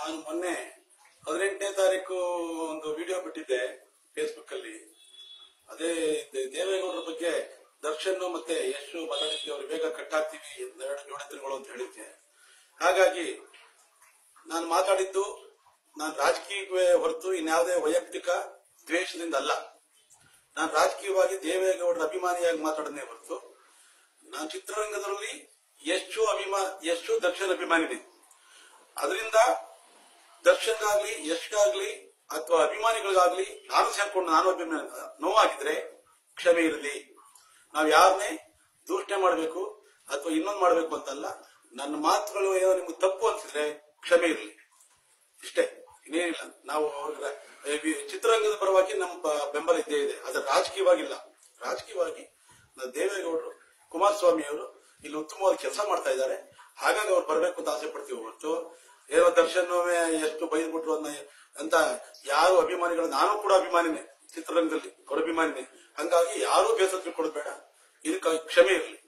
ನಾನು ಮೊನ್ನೆ ಹದಿನೆಂಟನೇ ತಾರೀಕು ಒಂದು ವಿಡಿಯೋ ಬಿಟ್ಟಿದ್ದೆ ಫೇಸ್ಬುಕ್ ಅಲ್ಲಿ ಅದೇ ದೇ- ದೇವೇಗೌಡರ ಬಗ್ಗೆ ದರ್ಶನ್ ಮತ್ತೆ ಯಶು ಮಾತಾಡಿದ್ವಿ ಅವ್ರು ಬೇಗ ಕಟ್ಟಾಗ್ತೀವಿ ಎರಡು ಏಳು ದಿನಗಳು ಅಂತ ಹೇಳಿದ್ದೆ ಹಾಗಾಗಿ ನಾನು ಮಾತಾಡಿದ್ದು ನಾನು ರಾಜಕೀಯವೇ ಹೊರತು ಇನ್ಯಾವುದೇ ವೈಯಕ್ತಿಕ ದ್ವೇಷದಿಂದ ಅಲ್ಲ ನಾನು ರಾಜಕೀಯವಾಗಿ ದೇವೇಗೌಡರ ಅಭಿಮಾನಿಯಾಗಿ ಮಾತಾಡೋದೇ ಹೊರತು ನಾನು ಚಿತ್ರರಂಗದಲ್ಲಿ ಎಷ್ಟು ಅಭಿಮಾ ಎಷ್ಟು ದರ್ಶನ್ ಅಭಿಮಾನಿನೇ ಅದರಿಂದ ದರ್ಶನ್ ಆಗ್ಲಿ ಎಷ್ಟಾಗ್ಲಿ ಅಥವಾ ಅಭಿಮಾನಿಗಳಿಗಾಗ್ಲಿ ನಾನು ಸೇರ್ಕೊಂಡು ನಾನು ಅಭಿಮಾನಿ ನೋವಾಗಿದ್ರೆ ಕ್ಷಮೆ ಇರಲಿ ನಾವು ಯಾರನ್ನೇ ದೂಷಣೆ ಮಾಡಬೇಕು ಅಥವಾ ಇನ್ನೊಂದು ಮಾಡಬೇಕು ಅಂತಲ್ಲ ನನ್ನ ಮಾತುಗಳು ಏನೋ ನಿಮ್ಗೆ ತಪ್ಪು ಅನ್ಸಿದ್ರೆ ಕ್ಷಮೆ ಇರಲಿ ಇಷ್ಟೇ ಇನ್ನೇನಿಲ್ಲ ನಾವು ಅವ್ರಿಗೆ ಈ ಚಿತ್ರರಂಗದ ಪರವಾಗಿ ನಮ್ಮ ಬ- ಬೆಂಬಲ ಇದ್ದೇ ಇದೆ ಅದು ರಾಜಕೀಯವಾಗಿಲ್ಲ ರಾಜಕೀಯವಾಗಿ ನಾವು ದೇವೇಗೌಡರು ಕುಮಾರಸ್ವಾಮಿ ಅವರು ಇಲ್ಲಿ ಉತ್ತಮವಾದ ಕೆಲಸ ಮಾಡ್ತಾ ಇದ್ದಾರೆ ಹಾಗಾಗಿ ಅವ್ರು ಬರಬೇಕು ಅಂತ ಆಸೆ ಪಡ್ತೀವಿ ಹೊರತು ಏನೋ ದರ್ಶನ್ ಎಷ್ಟು ಬೈದ್ಬಿಟ್ರು ಅನ್ನೋ ಅಂತ ಯಾರು ಅಭಿಮಾನಿಗಳು ನಾನು ಕೂಡ ಅಭಿಮಾನಿನೇ ಚಿತ್ರರಂಗದಲ್ಲಿ ಅವ್ರ ಅಭಿಮಾನಿನೇ ಹಂಗಾಗಿ ಯಾರೂ ಬೇಸರ ತಿಳ್ಕೊಳ್ಳೋದು ಬೇಡ ಇದಕ್ಕಾಗಿ ಕ್ಷಮೆ ಇರಲಿ